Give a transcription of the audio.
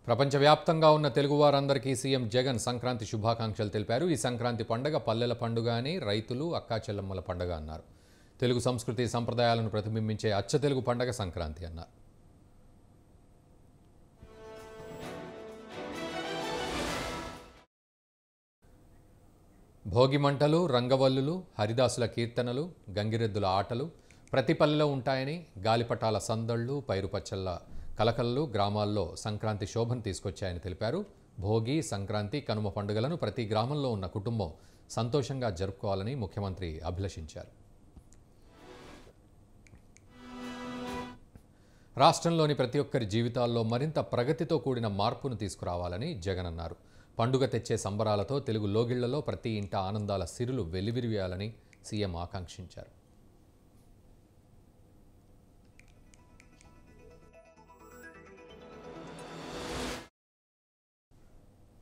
ప్రపంచవ్యాప్తంగా ఉన్న తెలుగు వారందరికీ సీఎం జగన్ సంక్రాంతి శుభాకాంక్షలు తెలిపారు ఈ సంక్రాంతి పండగ పల్లెల పండుగ అని రైతులు అక్కా చెల్లమ్మల పండుగ అన్నారు తెలుగు సంస్కృతి సంప్రదాయాలను ప్రతిబింబించే అచ్చ తెలుగు పండగ సంక్రాంతి అన్నారు భోగి మంటలు రంగవల్లులు హరిదాసుల కీర్తనలు గంగిరెద్దుల ఆటలు ప్రతి పల్లెలో ఉంటాయని గాలిపటాల సందళ్ళు పైరుపచ్చళ్ళ కలకలలు గ్రామాల్లో సంక్రాంతి శోభను తీసుకొచ్చాయని తెలిపారు భోగి సంక్రాంతి కనుమ పండుగలను ప్రతి గ్రామంలో ఉన్న కుటుంబం సంతోషంగా జరుపుకోవాలని ముఖ్యమంత్రి అభిలషించారు రాష్ట్రంలోని ప్రతి ఒక్కరి జీవితాల్లో మరింత ప్రగతితో కూడిన మార్పును తీసుకురావాలని జగన్ అన్నారు పండుగ తెచ్చే సంబరాలతో తెలుగు లోగిళ్లలో ప్రతి ఇంట ఆనందాల సిరులు వెల్లివిరియాలని సీఎం ఆకాంక్షించారు